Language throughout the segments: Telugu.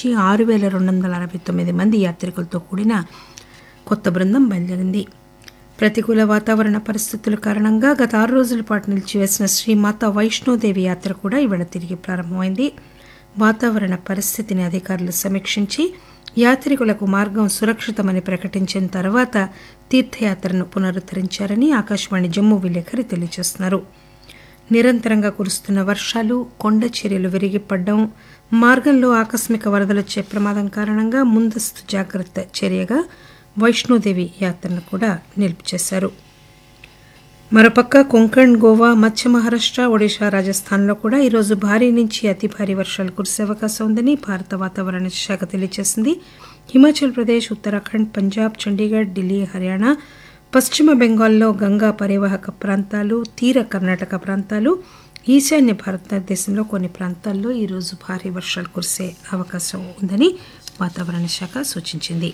నుంచి ఆరు వేల రెండు వందల అరవై తొమ్మిది మంది యాత్రికులతో కూడిన కొత్త బృందం బయలుదేరింది ప్రతికూల వాతావరణ పరిస్థితుల కారణంగా గత ఆరు రోజుల పాటు నిలిచివేసిన శ్రీమాత వైష్ణోదేవి యాత్ర కూడా ఇవాళ తిరిగి ప్రారంభమైంది వాతావరణ పరిస్థితిని అధికారులు సమీక్షించి యాత్రికులకు మార్గం సురక్షితమని ప్రకటించిన తర్వాత తీర్థయాత్రను పునరుద్ధరించారని ఆకాశవాణి జమ్మూ విలేకరి తెలియజేస్తున్నారు నిరంతరంగా కురుస్తున్న వర్షాలు కొండ చర్యలు విరిగిపడడం మార్గంలో ఆకస్మిక వరదలొచ్చే ప్రమాదం కారణంగా ముందస్తు జాగ్రత్త చర్యగా వైష్ణోదేవి యాత్రను కూడా నిలుపు చేశారు మరోపక్క కొంకణ్ గోవా మధ్య మహారాష్ట్ర ఒడిశా రాజస్థాన్లో కూడా ఈరోజు భారీ నుంచి అతి భారీ వర్షాలు కురిసే అవకాశం ఉందని భారత వాతావరణ శాఖ తెలియజేసింది హిమాచల్ ప్రదేశ్ ఉత్తరాఖండ్ పంజాబ్ చండీగఢ్ ఢిల్లీ హర్యానా పశ్చిమ బెంగాల్లో గంగా పరివాహక ప్రాంతాలు తీర కర్ణాటక ప్రాంతాలు ఈశాన్య భారతదేశంలో కొన్ని ప్రాంతాల్లో ఈరోజు భారీ వర్షాలు కురిసే అవకాశం ఉందని వాతావరణ శాఖ సూచించింది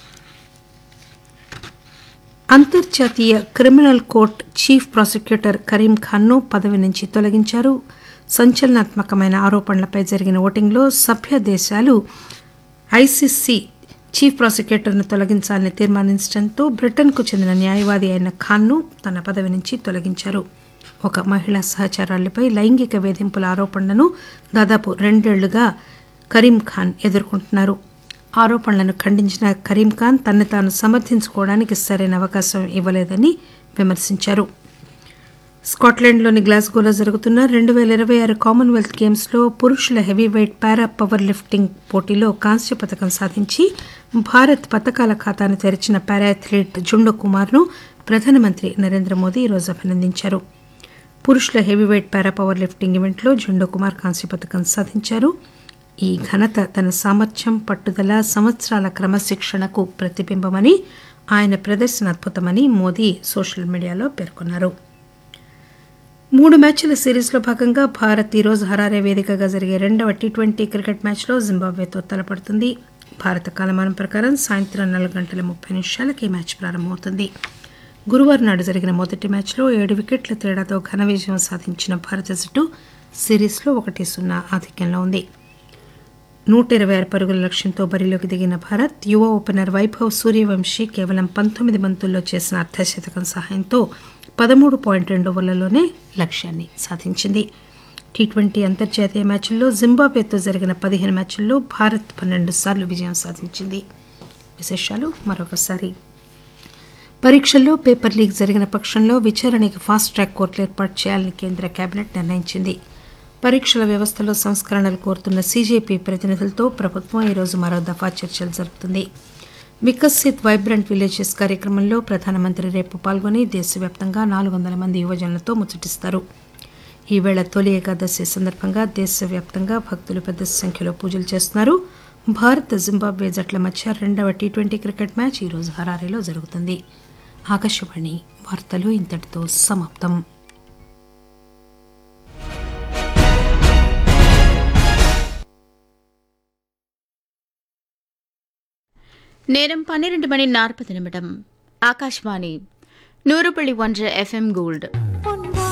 అంతర్జాతీయ criminal court chief prosecutor Karim ఖాన్ను పదవి నుంచి తొలగించారు సంచలనాత్మకమైన ఆరోపణలపై జరిగిన ఓటింగ్లో సభ్య దేశాలు ఐసీసీ చీఫ్ ప్రాసిక్యూటర్ను తొలగించాలని తీర్మానించడంతో బ్రిటన్కు చెందిన న్యాయవాది అయిన ఖాన్ను తన పదవి నుంచి తొలగించారు ఒక మహిళా సహచరాలపై లైంగిక వేధింపుల ఆరోపణలను దాదాపు రెండేళ్లుగా కరీం ఖాన్ ఎదుర్కొంటున్నారు ఆరోపణలను ఖండించిన కరీం ఖాన్ తనను తాను సమర్థించుకోవడానికి సరైన అవకాశం ఇవ్వలేదని విమర్శించారు స్కాట్లాండ్లోని గ్లాస్గోలో జరుగుతున్న రెండు వేల ఇరవై ఆరు కామన్వెల్త్ గేమ్స్లో పురుషుల heavy weight para power lifting పోటీలో కాంస్య పథకం సాధించి భారత్ పథకాల ఖాతాను తెరిచిన పారా అథ్లీట్ జుండో కుమార్ను ప్రధానమంత్రి నరేంద్ర మోదీ ఈరోజు అభినందించారు పురుషుల heavy weight para power lifting ఈవెంట్లో జుండో కుమార్ కాంస్య పథకం సాధించారు ఈ ఘనత తన సామర్థ్యం పట్టుదల సంవత్సరాల క్రమశిక్షణకు ప్రతిబింబమని ఆయన ప్రదర్శన అద్భుతమని మోదీ సోషల్ మీడియాలో పేర్కొన్నారు మూడు మ్యాచ్ల సిరీస్లో భాగంగా భారత్ ఈరోజు హరారే వేదికగా జరిగే రెండవ టీ ట్వంటీ క్రికెట్ మ్యాచ్లో జింబాబ్వేతో తలపడుతుంది భారత కాలమానం ప్రకారం సాయంత్రం నాలుగు గంటల ముప్పై నిమిషాలకి ఈ మ్యాచ్ ప్రారంభమవుతుంది గురువారం నాడు జరిగిన మొదటి మ్యాచ్లో ఏడు వికెట్ల తేడాతో ఘన విజయం సాధించిన భారత జట్టు సిరీస్లో ఒకటి సున్నా ఆధిక్యంలో ఉంది నూట ఇరవై ఆరు పరుగుల లక్ష్యంతో బరిలోకి దిగిన భారత్ యువ ఓపెనర్ వైభవ్ సూర్యవంశీ కేవలం పంతొమ్మిది బంతుల్లో చేసిన అర్ధశతకం సహాయంతో పదమూడు పాయింట్ రెండు ఓవర్లలోనే లక్ష్యాన్ని సాధించింది టీ ట్వంటీ అంతర్జాతీయ మ్యాచ్ల్లో జింబాబ్వేతో జరిగిన పదిహేను మ్యాచ్ల్లో భారత్ పన్నెండు సార్లు విజయం సాధించింది విశేషాలు మరొకసారి పరీక్షల్లో పేపర్ లీక్ జరిగిన పక్షంలో విచారణకి ఫాస్ట్ ట్రాక్ కోర్టులు ఏర్పాటు చేయాలని కేంద్ర కేబినెట్ నిర్ణయించింది పరీక్షల వ్యవస్థలో సంస్కరణలు కోరుతున్న సీజేపీ ప్రతినిధులతో ప్రభుత్వం ఈరోజు మరో దఫా చర్చలు జరుపుతుంది వికసిత్ వైబ్రెంట్ విలేజెస్ కార్యక్రమంలో ప్రధానమంత్రి రేపు పాల్గొని దేశవ్యాప్తంగా నాలుగు వందల మంది యువజనులతో ముచ్చటిస్తారు ఈవేళ తొలి ఏకాదశి సందర్భంగా దేశవ్యాప్తంగా భక్తులు పెద్ద సంఖ్యలో పూజలు చేస్తున్నారు భారత్ జింబాబ్వే జట్ల మధ్య రెండవ టీ ట్వంటీ క్రికెట్ మ్యాచ్ ఈరోజు హరారీలో జరుగుతుంది ఆకాశవాణి వార్తలు ఇంతటితో సమాప్తం நேரம் பன்னிரண்டு மணி நாற்பது நிமிடம் ஆகாஷ்வாணி நூறு புள்ளி ஒன்று எஃப்எம் கோல்டு